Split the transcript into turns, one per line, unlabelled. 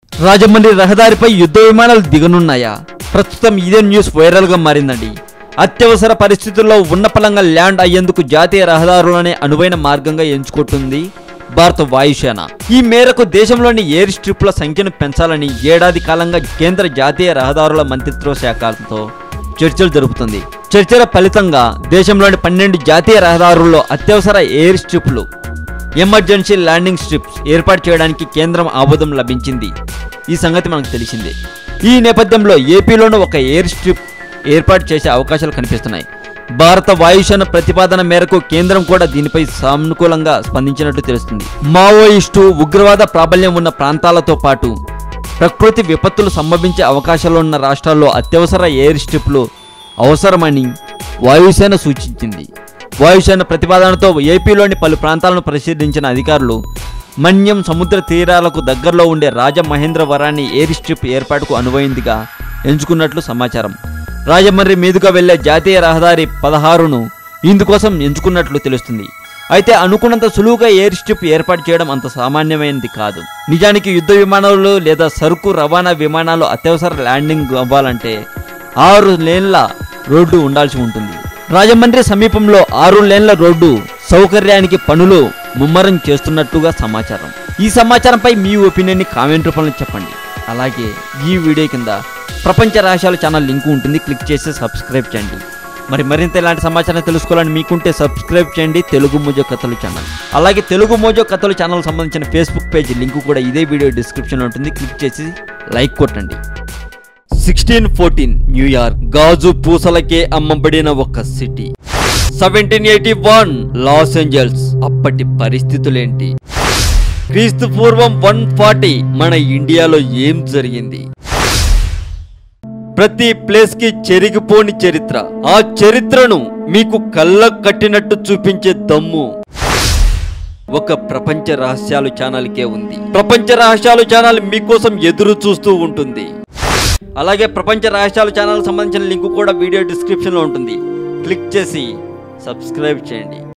రాజమండ్రి రహదారిపై యుద్ధ విమానాలు దిగనున్నాయా ప్రస్తుతం ఇదే న్యూస్ వైరల్ గా మారిందండి అత్యవసర పరిస్థితుల్లో ఉన్నపలంగా ల్యాండ్ అయ్యేందుకు జాతీయ రహదారులనే అనువైన మార్గంగా ఎంచుకుంటుంది భారత వాయుసేన ఈ మేరకు దేశంలోని ఎయిర్ స్ట్రిప్ల సంఖ్యను పెంచాలని ఏడాది కాలంగా కేంద్ర జాతీయ రహదారుల మంత్రిత్వ శాఖలతో చర్చలు జరుపుతుంది చర్చల ఫలితంగా దేశంలోని పన్నెండు జాతీయ రహదారుల్లో అత్యవసర ఎయిర్ స్ట్రిప్లు ఎమర్జెన్సీ ల్యాండింగ్ స్ట్రిప్స్ ఏర్పాటు చేయడానికి కేంద్రం ఆమోదం లభించింది ఈ సంగతి మనకు తెలిసిందే ఈ నేపథ్యంలో ఏపీలోనూ ఒక ఎయిర్ స్ట్రిప్ ఏర్పాటు చేసే అవకాశాలు కనిపిస్తున్నాయి భారత వాయుసేన ప్రతిపాదన మేరకు కేంద్రం కూడా దీనిపై సానుకూలంగా స్పందించినట్టు తెలుస్తుంది మావోయిస్టు ఉగ్రవాద ప్రాబల్యం ఉన్న ప్రాంతాలతో పాటు ప్రకృతి విపత్తులు సంభవించే అవకాశాలు ఉన్న రాష్ట్రాల్లో అత్యవసర ఎయిర్ స్ట్రిప్లు అవసరమని వాయుసేన సూచించింది వాయుసేన ప్రతిపాదనతో ఏపీలోని పలు ప్రాంతాలను పరిశీలించిన అధికారులు మన్యం సముద్ర తీరాలకు దగ్గరలో ఉండే రాజమహేంద్రవరాన్ని ఎయిర్ స్ట్రిప్ ఏర్పాటుకు అనువైందిగా ఎంచుకున్నట్లు సమాచారం రాజమండ్రి మీదుగా వెళ్లే జాతీయ రహదారి పదహారును ఇందుకోసం ఎంచుకున్నట్లు తెలుస్తుంది అయితే అనుకున్నంత సులువుగా ఎయిర్ స్ట్రిప్ ఏర్పాటు చేయడం అంత సామాన్యమైనది కాదు నిజానికి యుద్ధ విమానాలు లేదా సరుకు రవాణా విమానాలు అత్యవసర ల్యాండింగ్ అవ్వాలంటే ఆరు లేన్ల రోడ్డు ఉండాల్సి ఉంటుంది రాజమండ్రి సమీపంలో ఆరు లేన్ల రోడ్డు సౌకర్యానికి పనులు ముమ్మరం చేస్తున్నట్టుగా సమాచారం ఈ సమాచారంపై మీ ఒపీనియన్ని కామెంట్ రూపంలో చెప్పండి అలాగే ఈ వీడియో కింద ప్రపంచ రహస్యాల ఛానల్ లింక్ ఉంటుంది క్లిక్ చేసి సబ్స్క్రైబ్ చేయండి మరి మరింత ఇలాంటి సమాచారం తెలుసుకోవాలని మీకుంటే సబ్స్క్రైబ్ చేయండి తెలుగు మోజో కథలు ఛానల్ అలాగే తెలుగు మోజో కథలు ఛానల్ సంబంధించిన ఫేస్బుక్ పేజ్ లింక్ కూడా ఇదే వీడియో డిస్క్రిప్షన్లో ఉంటుంది క్లిక్ చేసి లైక్ కొట్టండి సిక్స్టీన్ ఫోర్టీన్ న్యూయార్క్ గాజు పూసలకే అమ్మబడిన ఒక city seventeen eighty one Los Angeles అప్పటి పరిస్థితులేంటి క్రీస్తు పూర్వం వన్ ఫార్టీ మన ఇండియాలో ఏం జరిగింది ప్రతి ప్లేస్ కి చెరిగిపోని చరిత్ర ఆ చరిత్రను మీకు కళ్ళ కట్టినట్టు చూపించే దమ్ము ఒక ప్రపంచ రహస్యాలు ఛానల్కే ఉంది ప్రపంచ రహస్యాలు ఛానల్ మీకోసం ఎదురు చూస్తూ ఉంటుంది అలాగే ప్రపంచ రహస్యాలు ఛానల్ సంబంధించిన లింక్ కూడా వీడియో డిస్క్రిప్షన్లో ఉంటుంది క్లిక్ చేసి సబ్స్క్రైబ్ చేయండి